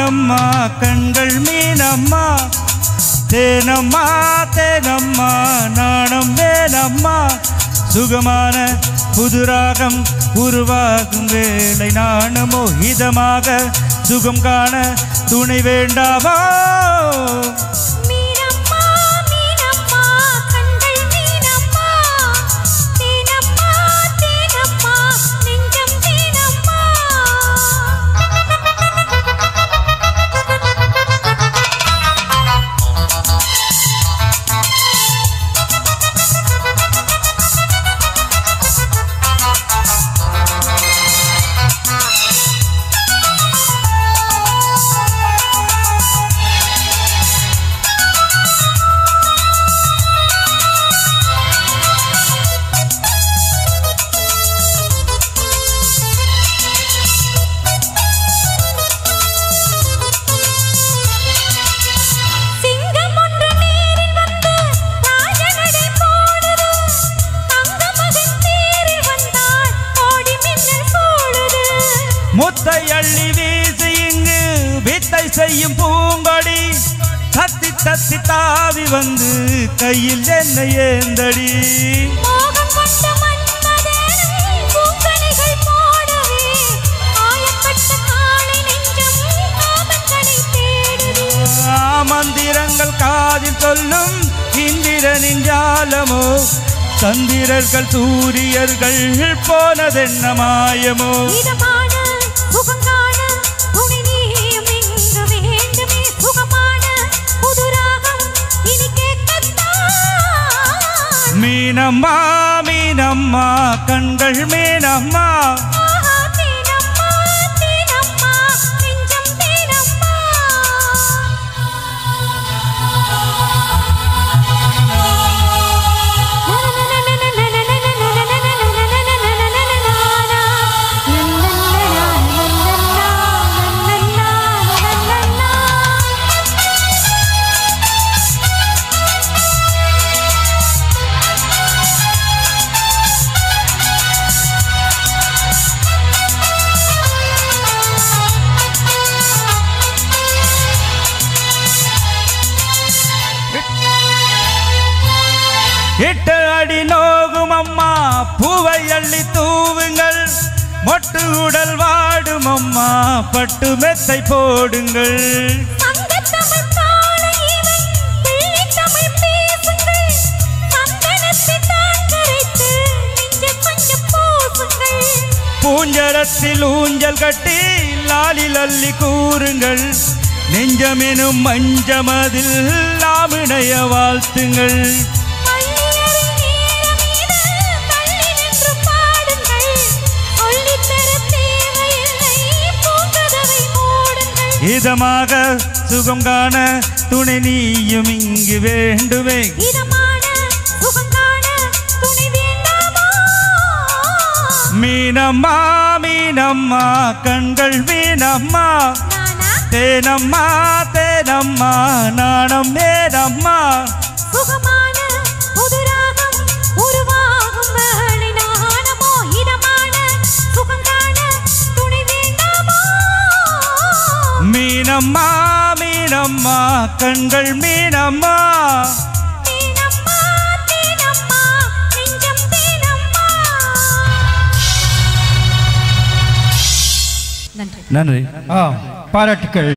மீனம்மா கண்கள் மீனம்மா தேனம்மா தேனம்மா நாணம் வேனம்மா சுகமான புதுராகம் உருவாகும் வேளை நாணமோ இதமாக சுகம் காண துணை வேண்டாவோ மீனம்மா மீனம்மா கண்கள் மீனம்மா தேனம்மா தேனம்மா நெஞ்சம் தேனம்மா சிங்கம் ஒன்று நீரில் வந்து ராஜநடை போடுது தங்க மகன் தேரில் வந்தால் கோடி மின்னல் போடுது முத்தை அள்ளி வீசி இங்கு வித்தை செய்யும் பூங்கொடி தத்தி தத்தி தாவி வந்து கையில் என்ன ஏந்தடி மோகம் கொண்ட மன்மதனும் பூங்கனிகள் போடவே காயப்பட்ட காளை நெஞ்சம் காமங்களை தேடுது மந்திரங்கள் காதில் சொல்லும் இந்திரனின் ஜாலமோ சந்திரர்கள் சூரியர்கள் போனதென்ன மாயமோ இதமான சுகங்கான துணை நீயும் இங்கு வேண்டுமே சுகமான புதுராகம் இனி கேட்கத்தான் மீனம்மா மீனம்மா கண்கள் மீனம்மா ஆஹா தேனம்மா தேனம்மா நெஞ்சம் தேனம்மா எட்டு அடி நோகும் அம்மா பூவை அள்ளி தூவுங்கள் மொட்டு உடல் வாடும் அம்மா பட்டு மெத்தை போடுங்கள் சங்கத்தமிழ் காளையினை பிள்ளைத்தமிழ் பேசுங்கள். சந்தனத்தைத் தான் கரைத்து நெஞ்சில் கொஞ்சம் பூசுங்கள். பூஞ்சரத்தில் ஊஞ்சல் கட்டி லாலில் அள்ளி கூறுங்கள் நெஞ்சமெனும் மஞ்சமதில் நாமிணைய வாழ்த்துங்கள் பள்ளியறை நேரம் இது, தள்ளி நின்று பாடுங்கள். சொல்லித்தரத் தேவையில்லை, பூங்கதவை மூடுங்கள். இதமாக சுகம் காண துணை நீயும் இங்கு வேண்டுமே இதமான சுகங்காண துணை வேண்டாமா? மீனம்மா மீனம்மா கண்கள் மீனம்மா நானா தேனம்மா தேனம்மா நாணம் மேனம்மா சுகமான புதுராகம் உருவாகும் வேளை நாணமோ இதமான சுகங்காண துணை வேண்டாமோ மீனம்மா மீனம்மா கண்கள் மீனம்மா தேனம்மா தேனம்மா நெஞ்சம் தேனம்மா நன்றி நன்றி ஆ பாராட்டுக்கள்